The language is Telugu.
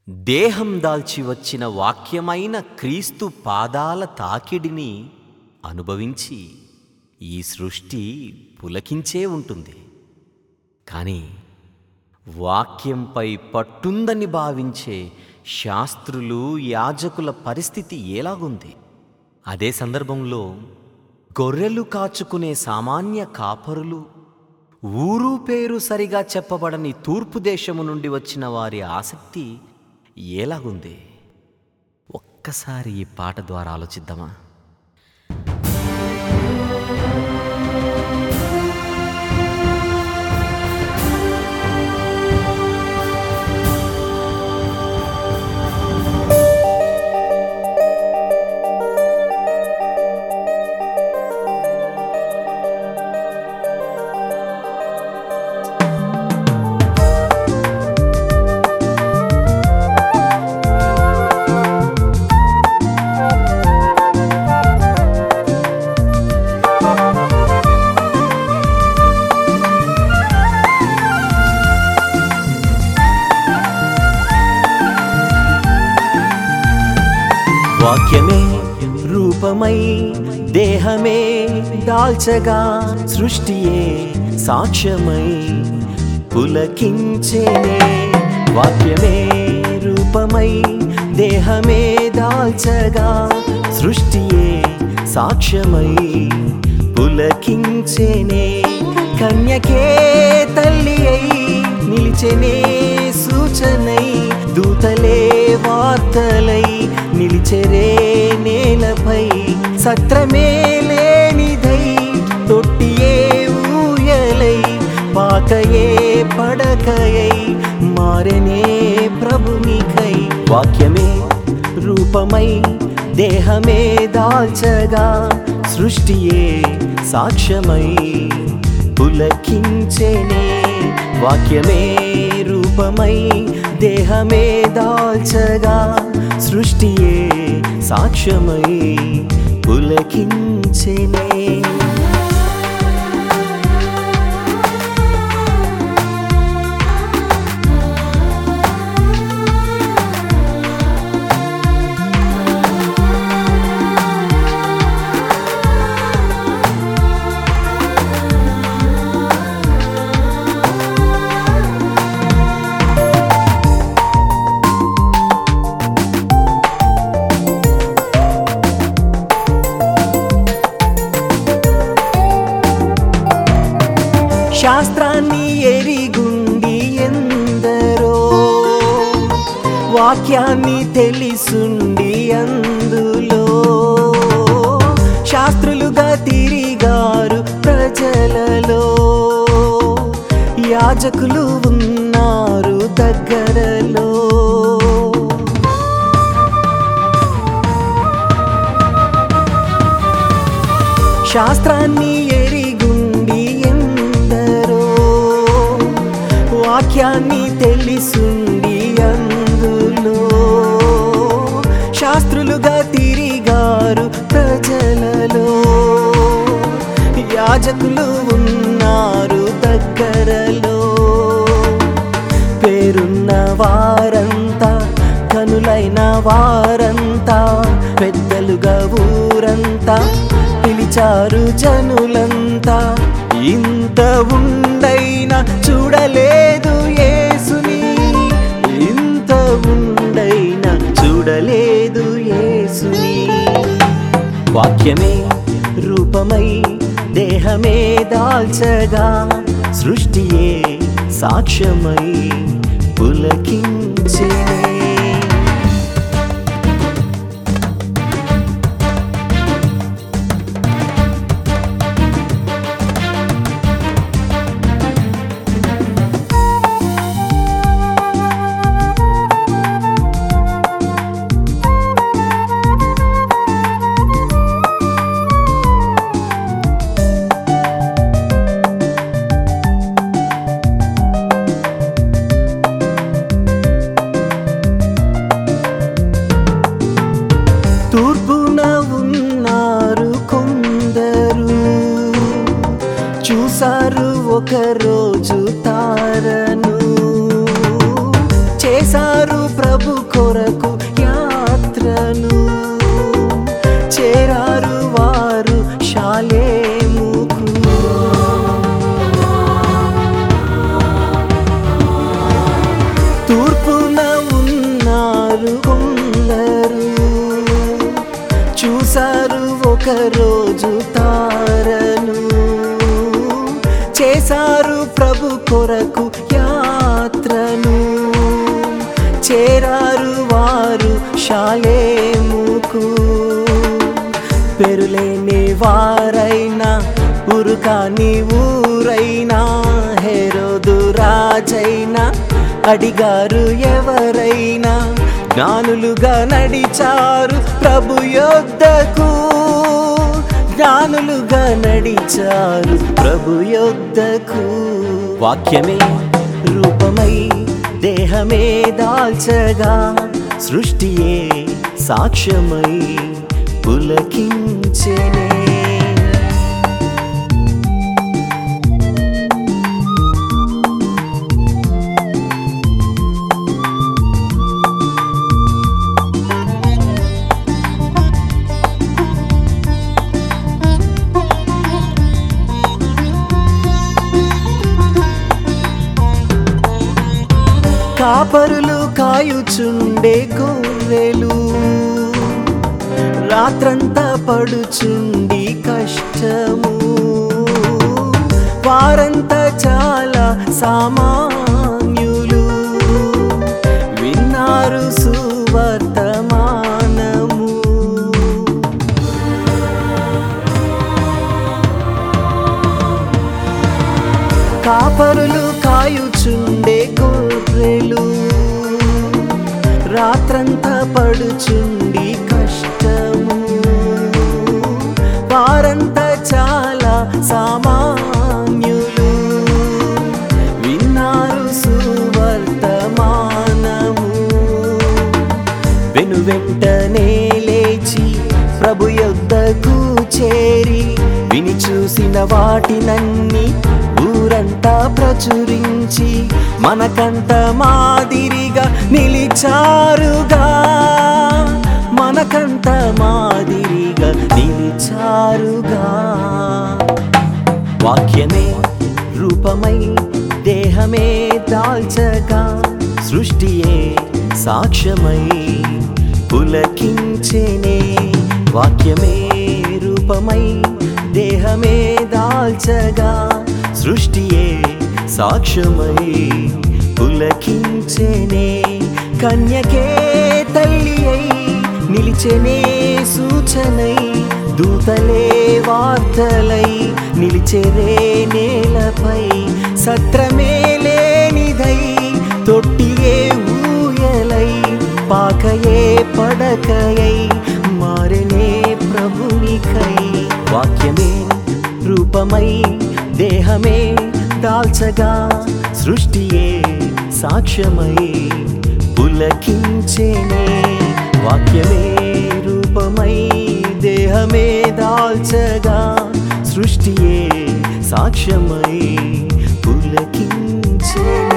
దేహం దాల్చి వచ్చిన వాక్యమైన క్రీస్తు పాదాల తాకిడిని అనుభవించి ఈ సృష్టి పులకించే ఉంటుంది కానీ వాక్యంపై పట్టుందని భావించే శాస్త్రులు యాజకుల పరిస్థితి ఎలాగుంది అదే సందర్భంలో గొర్రెలు కాచుకునే సామాన్య కాపరులు ఊరు పేరు సరిగా చెప్పబడని తూర్పు దేశము నుండి వచ్చిన వారి ఆసక్తి ఎలాగుంది ఒక్కసారి ఈ పాట ద్వారా ఆలోచిద్దామా వాక్యమే రూపమై దేహమే దాల్చగా సృష్టియే సాక్ష్యమై పులకించేనే వాక్యమే రూపమై దేహమే దాల్చగా సృష్టియే సాక్ష్యమై పులకించేనే కన్యకే తల్లి అయి నిలిచెనే సూచనై దూతలే వార్తలై నిలిచెరే నేలపై సత్రమే లేనిదై తొట్టియే ఊయలై పాకయే పడకయై మారనే ప్రభునికై వాక్యమే రూపమై దేహమే దాల్చగా సృష్టియే సాక్ష్యమై పులకించెనే వాక్యమే రూపమై దేహమే దాల్చగా సృష్టియే సాక్ష్యమై పులకించెనే శాస్త్రాన్ని ఎరిగుండి ఎందరో వాక్యాన్ని తెలిసుండి అందులో శాస్త్రులుగా తిరిగారు ప్రజలలో యాజకులు ఉన్నారు దగ్గరలో శాస్త్రాన్ని ఎరిగుండి ఎందరో వాక్యాన్ని తెలిసుండి అందులో శాస్త్రులుగా తిరిగారు ప్రజలలో యాజకులు ఉన్నారు దగ్గరలో పేరున్న వారంతా కనులైన వారంతా పెద్దలుగా ఊరంతా పిలిచారు జనులంతా ఇంత ఉండైనా చూడలేదు యేసుని ఇంత ఉండైనా చూడలేదు యేసుని వాక్యమే రూపమై దేహమే దాల్చగా సృష్టియే సాక్ష్యమై పులకించేనే తూర్పున ఉన్నారు కొందరు చూసారు ఒకరోజు తారను చేశారు ప్రభు రోజు తారను చేశారు ప్రభు కొరకు యాత్రను చేరారు వారు శాలేముకు పెరులేని వారైనా ఉరుకాని ఊరైనా హెరోదు రాజైనా అడిగారు ఎవరైనా జ్ఞానులుగా నడిచారు ప్రభు యొద్దకు జ్ఞానులుగా నడిచారు ప్రభు యొద్దకు వాక్యమే రూపమై దేహమే దాల్చగా సృష్టియే సాక్ష్యమై పులకించెనే కాపరులు కాయుచుండే గొర్రెలు రాత్రంతా పడుచుండి కష్టము వారంతా చాలా సామాన్యులు విన్నారు సువర్తమానము కాపరులు కాయుచుండే గొర్రెలు రాత్రంతా పడుచుండి కష్టము వారంతా చాలా సామాన్యులు విన్నారు సువర్తమానము వెను వెంటనే లేచి ప్రభు యొద్దకు చేరి విని చూసిన వాటినన్ని ఊరంతా ప్రచురించి మనకంట మాదిరిగా నిలిచారుగా మనకంట మాదిరిగా నిలిచారుగా వాక్యమే రూపమై దేహమే దాల్చగా సృష్టియే సాక్ష్యమై పులకించెనే వాక్యమే రూపమై దేహమే దాల్చగా సృష్టియే సాక్ష్యమై పులకించెనే కన్యకే తల్లి అయి నిలిచెనే సూచనై దూతలే వార్తలై నిలిచెరే నేలపై సత్రమే లేనిదై తొట్టియే ఊయలై పాకయే పడకయై మారనే ప్రభునికై వాక్యమే రూపమై దేహమే దాల్చగా సృష్టియే సాక్ష్యమై పులకించెనే వాక్యమే రూపమై దేహమే దాల్చగా సృష్టియే సాక్ష్యమై పులకించెనే